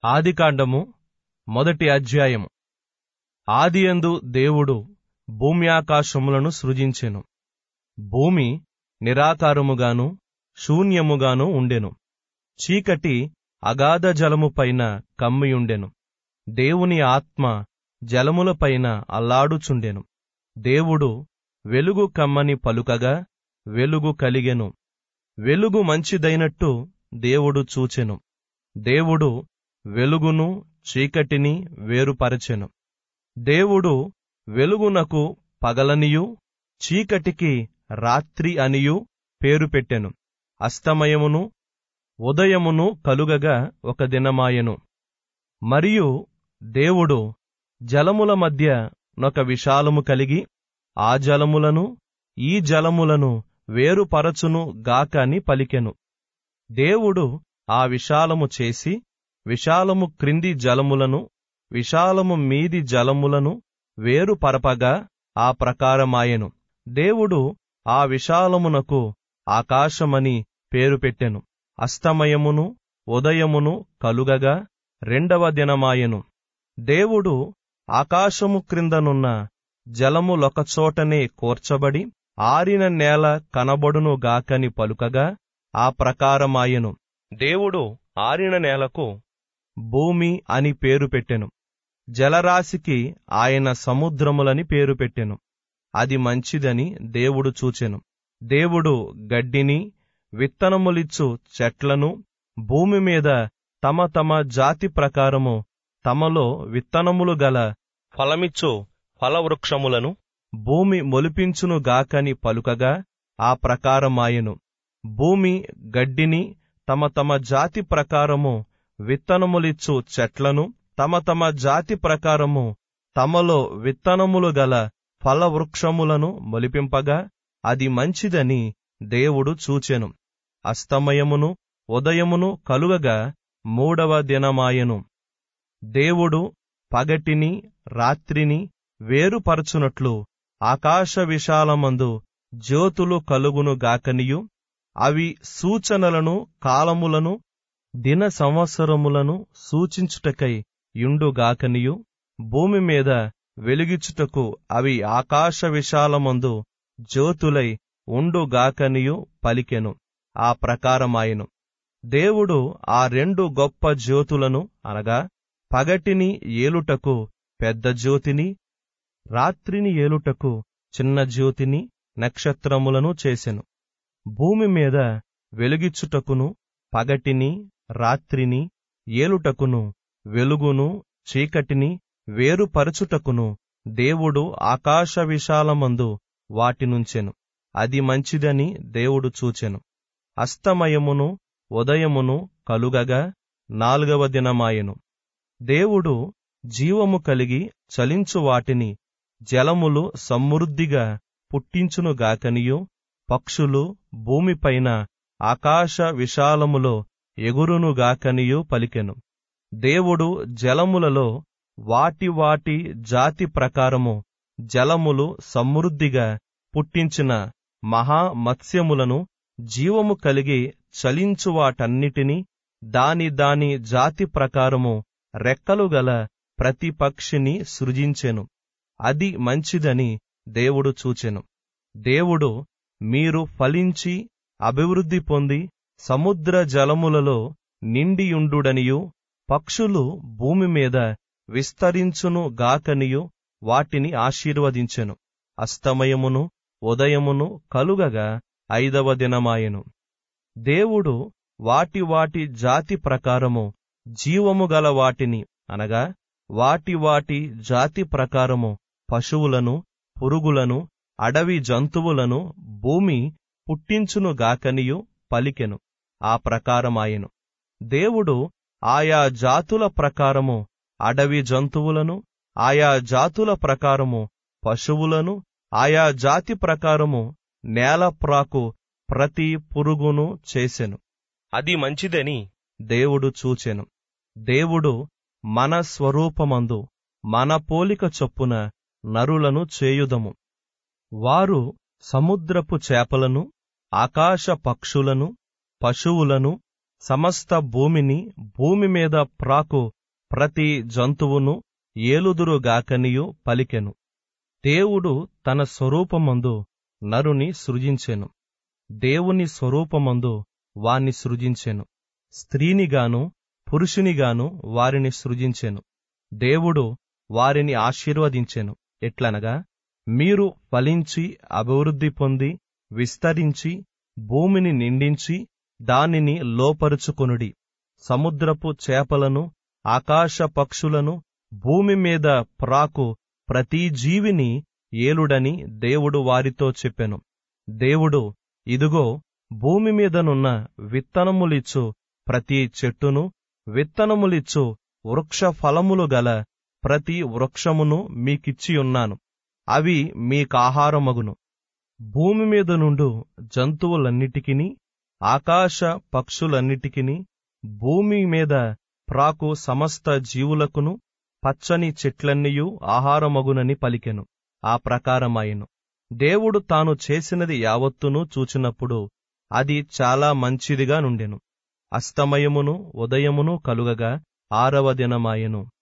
ఆదికాండము మొదటి అధ్యాయము ఆదియందు దేవుడు భూమ్యాకాశములను సృజించెను భూమి నిరాకారముగాను శూన్యముగాను ఉండెను చీకటి అగాధ జలము పైన కమ్మియుండెను దేవుని ఆత్మ జలములపైన అల్లాడుచుండెను దేవుడు వెలుగు కమ్మని పలుకగా వెలుగు కలిగెను వెలుగు మంచిదైనట్టు దేవుడు చూచెను దేవుడు వెలుగును చీకటిని వేరుపరచెను దేవుడు వెలుగునకు పగలనియు చీకటికి రాత్రి అనియు పేరు పెట్టెను అస్తమయమును ఉదయమును కలుగగా ఒక దినమాయెను మరియు దేవుడు జలముల మధ్య నొక విశాలము కలిగి ఆ జలములను ఈ జలములను వేరుపరచును గాక అని పలికెను దేవుడు ఆ విశాలము చేసి విశాలము క్రింది జలములను విశాలము మీది జలములను వేరుపరపగా ఆ ప్రకారమాయెను దేవుడు ఆ విశాలమునకు ఆకాశమని పేరు పెట్టెను అస్తమయమును ఉదయమును కలుగగా రెండవ దినమాయెను దేవుడు ఆకాశము క్రిందనున్న జలములొకచోటనే కూర్చబడి ఆరిన నేల కనబడును గాకని పలుకగా ఆ ప్రకారమాయెను దేవుడు ఆరిన నేలకు భూమి అని పేరు పెట్టెను జలరాశికి ఆయన సముద్రములని పేరు పెట్టెను అది మంచిదని దేవుడు చూచెను దేవుడు గడ్డిని విత్తనములిచ్చు చెట్లను భూమి మీద తమ తమ జాతి ప్రకారము తమలో విత్తనములు గల ఫలమిచ్చు ఫలవృక్షములను భూమి మొలిపించును గాకని పలుకగా ఆ ప్రకారమాయెను భూమి గడ్డిని తమ తమ జాతి ప్రకారము విత్తనములిచ్చు చెట్లను తమ తమ జాతి ప్రకారము తమలో విత్తనములు గల ఫలవృక్షములను మొలిపింపగా అది మంచిదని దేవుడు చూచెను అస్తమయమును ఉదయమును కలుగగా మూడవ దినమాయెను దేవుడు పగటిని రాత్రిని వేరుపరచునట్లు ఆకాశ విశాలమందు జ్యోతులు కలుగును గాకనియు అవి సూచనలను కాలములను దిన సంవత్సరములను సూచించుటకై యుండుగాకనియు భూమి మీద వెలుగిచుటకు అవి ఆకాశ విశాలమందు జ్యోతులై ఉండుగాకనియు పలికెను ఆ ప్రకారమాయెను దేవుడు ఆ రెండు గొప్ప జ్యోతులను అనగా పగటిని ఏలుటకు పెద్ద జ్యోతిని రాత్రిని ఏలుటకు చిన్న జ్యోతిని నక్షత్రములను చేసెను భూమి మీద వెలుగిచ్చుటకును పగటిని రాత్రిని ఏలుటకును వెలుగును చీకటిని వేరుపరచుటకును దేవుడు ఆకాశ విశాలమందు వాటినుంచెను అది మంచిదని దేవుడు చూచెను అస్తమయమును ఉదయమును కలుగగా నాలుగవ దినమాయెను దేవుడు జీవము కలిగి చలించు వాటిని జలములు సమృద్ధిగా పుట్టించునుగాకనియు పక్షులు భూమిపైన ఆకాశ విశాలములో ఎగురునుగాకనియు పలికెను దేవుడు జలములలో వాటి వాటి జాతి ప్రకారము జలములు సమృద్ధిగా పుట్టించిన మహా మత్స్యములను జీవము కలిగి చలించు వాటన్నిటినీ దాని దాని జాతి ప్రకారము రెక్కలు గల ప్రతి పక్షిని సృజించెను అది మంచిదని దేవుడు చూచెను దేవుడు మీరు ఫలించి అభివృద్ధి పొంది సముద్ర జలములలో నిండియుండుడనియు పక్షులు భూమి మీద విస్తరించును గాకనియు వాటిని ఆశీర్వదించెను అస్తమయమును ఉదయమును కలుగగా ఐదవ దినమాయెను దేవుడు వాటి వాటి జాతి ప్రకారము జీవము గల వాటిని అనగా వాటి వాటి జాతి ప్రకారము పశువులను పురుగులను అడవి జంతువులను భూమి పుట్టించునుగాకనియు పలికెను ఆ ప్రకారమాయెను దేవుడు ఆయా జాతుల ప్రకారము అడవి జంతువులను ఆయా జాతుల ప్రకారము పశువులను ఆయా జాతి ప్రకారము నేలప్రాకు ప్రతి పురుగును చేసెను అది మంచిదని దేవుడు చూచెను దేవుడు మన స్వరూపమందు మన పోలిక చొప్పున నరులను చేయుదము వారు సముద్రపు చేపలను ఆకాశ పక్షులను పశువులను సమస్త భూమిని భూమి మీద ప్రాకు ప్రతి జంతువును ఏలుదురుగాకనియు పలికెను దేవుడు తన స్వరూపమందు నరుని సృజించెను దేవుని స్వరూపమందు వాణ్ణి సృజించెను స్త్రీనిగాను పురుషునిగాను వారిని సృజించెను దేవుడు వారిని ఆశీర్వదించెను ఎట్లనగా మీరు ఫలించి అభివృద్ధి పొంది విస్తరించి భూమిని నిండించి దానిని లోపరుచుకొనుడి సముద్రపు చేపలను ఆకాశ పక్షులను భూమి మీద ప్రాకు ప్రతి జీవిని ఏలుడని దేవుడు వారితో చెప్పెను దేవుడు ఇదిగో భూమి మీదనున్న విత్తనములిచ్చు ప్రతి చెట్టును విత్తనములిచ్చు వృక్ష ఫలములు గల ప్రతి వృక్షమును మీకిచ్చియున్నాను అవి మీకాహారమగును భూమి మీద నుండు జంతువులన్నిటికిని ఆకాశ పక్షులన్నిటికిని భూమి మీద ప్రాకు సమస్త జీవులకును పచ్చని చెట్లన్నీయు ఆహారమగునని పలికెను ఆ ప్రకారమాయెను దేవుడు తాను చేసినది యావత్తును చూచినప్పుడు అది చాలా మంచిదిగా నుండెను అస్తమయమును ఉదయమును కలుగగా ఆరవ దినమాయెను